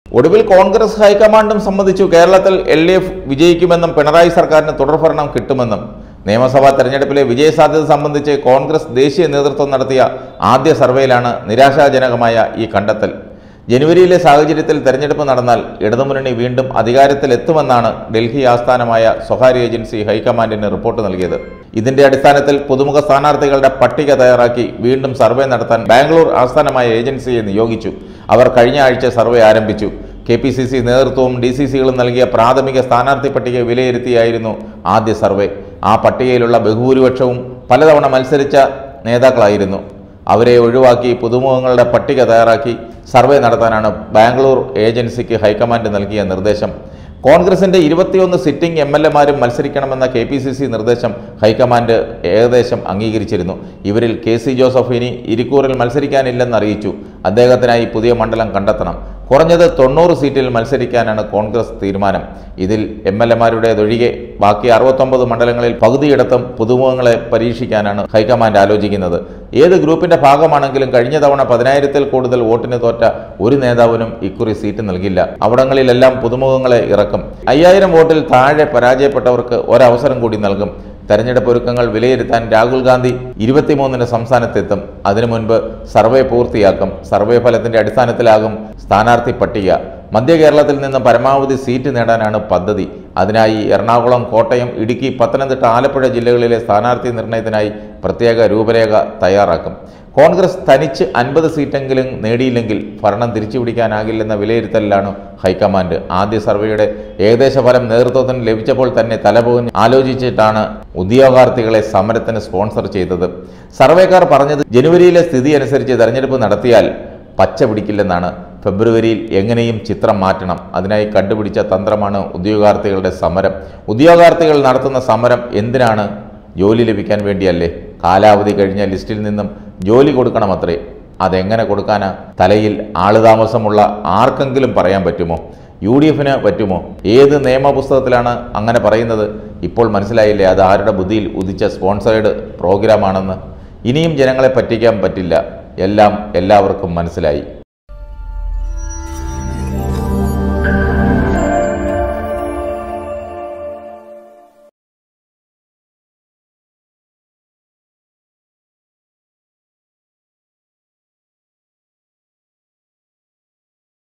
ഒടുവിൽ കോൺഗ്രസ് ഹൈക്കമാൻഡും സമ്മതിച്ചു കേരളത്തിൽ എൽ ഡി എഫ് വിജയിക്കുമെന്നും പിണറായി സർക്കാരിന് തുടർഭരണം കിട്ടുമെന്നും നിയമസഭാ തെരഞ്ഞെടുപ്പിലെ വിജയസാധ്യത സംബന്ധിച്ച് കോൺഗ്രസ് ദേശീയ നേതൃത്വം നടത്തിയ ആദ്യ സർവേയിലാണ് നിരാശാജനകമായ ഈ കണ്ടെത്തൽ ജനുവരിയിലെ സാഹചര്യത്തിൽ തെരഞ്ഞെടുപ്പ് നടന്നാൽ ഇടതുമുന്നണി വീണ്ടും അധികാരത്തിലെത്തുമെന്നാണ് ഡൽഹി ആസ്ഥാനമായ സ്വകാര്യ ഏജൻസി ഹൈക്കമാൻഡിന് റിപ്പോർട്ട് നൽകിയത് ഇതിന്റെ അടിസ്ഥാനത്തിൽ പുതുമുഖ സ്ഥാനാർത്ഥികളുടെ പട്ടിക തയ്യാറാക്കി വീണ്ടും സർവേ നടത്താൻ ബാംഗ്ലൂർ ആസ്ഥാനമായ ഏജൻസിയെ നിയോഗിച്ചു അവർ കഴിഞ്ഞ ആഴ്ച സർവേ ആരംഭിച്ചു കെ പി സി സി നേതൃത്വവും ഡി സി സികളും നൽകിയ പ്രാഥമിക സ്ഥാനാർത്ഥി പട്ടിക വിലയിരുത്തിയായിരുന്നു ആദ്യ സർവേ ആ പട്ടികയിലുള്ള ബഹുഭൂരിപക്ഷവും പലതവണ മത്സരിച്ച നേതാക്കളായിരുന്നു അവരെ ഒഴിവാക്കി പുതുമുഖങ്ങളുടെ പട്ടിക തയ്യാറാക്കി സർവേ നടത്താനാണ് ബാംഗ്ലൂർ ഏജൻസിക്ക് ഹൈക്കമാൻഡ് നൽകിയ നിർദ്ദേശം കോൺഗ്രസിന്റെ ഇരുപത്തിയൊന്ന് സിറ്റിംഗ് എം എൽ എമാരും മത്സരിക്കണമെന്ന കെ പി സി സി നിർദ്ദേശം ഹൈക്കമാൻഡ് ഏകദേശം അംഗീകരിച്ചിരുന്നു ഇവരിൽ കെ സി ജോസഫ് ഇനി ഇരിക്കൂറിൽ മത്സരിക്കാനില്ലെന്ന് അറിയിച്ചു അദ്ദേഹത്തിനായി പുതിയ മണ്ഡലം കണ്ടെത്തണം കുറഞ്ഞത് തൊണ്ണൂറ് സീറ്റിൽ മത്സരിക്കാനാണ് കോൺഗ്രസ് തീരുമാനം ഇതിൽ എം എൽ എമാരുടേതൊഴികെ ബാക്കി അറുപത്തൊമ്പത് മണ്ഡലങ്ങളിൽ പകുതിയിടത്തും പുതുമുഖങ്ങളെ പരീക്ഷിക്കാനാണ് ഹൈക്കമാൻഡ് ആലോചിക്കുന്നത് ഏത് ഗ്രൂപ്പിന്റെ ഭാഗമാണെങ്കിലും കഴിഞ്ഞ തവണ പതിനായിരത്തിൽ കൂടുതൽ വോട്ടിന് തോറ്റ ഒരു നേതാവിനും ഇക്കുറി സീറ്റ് നൽകില്ല അവിടങ്ങളിലെല്ലാം പുതുമുഖങ്ങളെ ഇറക്കും അയ്യായിരം വോട്ടിൽ താഴെ പരാജയപ്പെട്ടവർക്ക് ഒരവസരം കൂടി നൽകും തെരഞ്ഞെടുപ്പ് ഒരുക്കങ്ങൾ വിലയിരുത്താൻ രാഹുൽ ഗാന്ധി ഇരുപത്തിമൂന്നിന് സംസ്ഥാനത്തെത്തും അതിനു മുൻപ് സർവേ പൂർത്തിയാക്കും സർവേ ഫലത്തിന്റെ അടിസ്ഥാനത്തിലാകും സ്ഥാനാർത്ഥി പട്ടിക മധ്യ കേരളത്തിൽ നിന്ന് പരമാവധി സീറ്റ് നേടാനാണ് പദ്ധതി അതിനായി എറണാകുളം കോട്ടയം ഇടുക്കി പത്തനംതിട്ട ആലപ്പുഴ ജില്ലകളിലെ സ്ഥാനാർത്ഥി നിർണയത്തിനായി പ്രത്യേക രൂപരേഖ തയ്യാറാക്കും കോൺഗ്രസ് തനിച്ച് അൻപത് സീറ്റെങ്കിലും നേടിയില്ലെങ്കിൽ ഭരണം തിരിച്ചുപിടിക്കാനാകില്ലെന്ന വിലയിരുത്തലിലാണ് ഹൈക്കമാൻഡ് ആദ്യ സർവേയുടെ ഏകദേശ ഫലം നേതൃത്വത്തിന് ലഭിച്ചപ്പോൾ തന്നെ തലപോകുഞ്ഞ് ആലോചിച്ചിട്ടാണ് ഉദ്യോഗാർത്ഥികളെ സമരത്തിന് സ്പോൺസർ ചെയ്തത് സർവേക്കാർ പറഞ്ഞത് ജനുവരിയിലെ സ്ഥിതി അനുസരിച്ച് തെരഞ്ഞെടുപ്പ് നടത്തിയാൽ പച്ച പിടിക്കില്ലെന്നാണ് ഫെബ്രുവരിയിൽ എങ്ങനെയും ചിത്രം മാറ്റണം അതിനായി കണ്ടുപിടിച്ച തന്ത്രമാണ് ഉദ്യോഗാർത്ഥികളുടെ സമരം ഉദ്യോഗാർത്ഥികൾ നടത്തുന്ന സമരം എന്തിനാണ് ജോലി ലഭിക്കാൻ വേണ്ടിയല്ലേ കാലാവധി കഴിഞ്ഞ ലിസ്റ്റിൽ നിന്നും ജോലി കൊടുക്കണമത്രേ അതെങ്ങനെ കൊടുക്കാനാ തലയിൽ ആളുതാമസമുള്ള ആർക്കെങ്കിലും പറയാൻ പറ്റുമോ യു ഡി എഫിന് പറ്റുമോ ഏത് നിയമപുസ്തകത്തിലാണ് അങ്ങനെ പറയുന്നത് ഇപ്പോൾ മനസ്സിലായില്ലേ അത് ആരുടെ ബുദ്ധിയിൽ ഉദിച്ച സ്പോൺസേഡ് പ്രോഗ്രാമാണെന്ന് ഇനിയും ജനങ്ങളെ പറ്റിക്കാൻ പറ്റില്ല എല്ലാം എല്ലാവർക്കും മനസ്സിലായി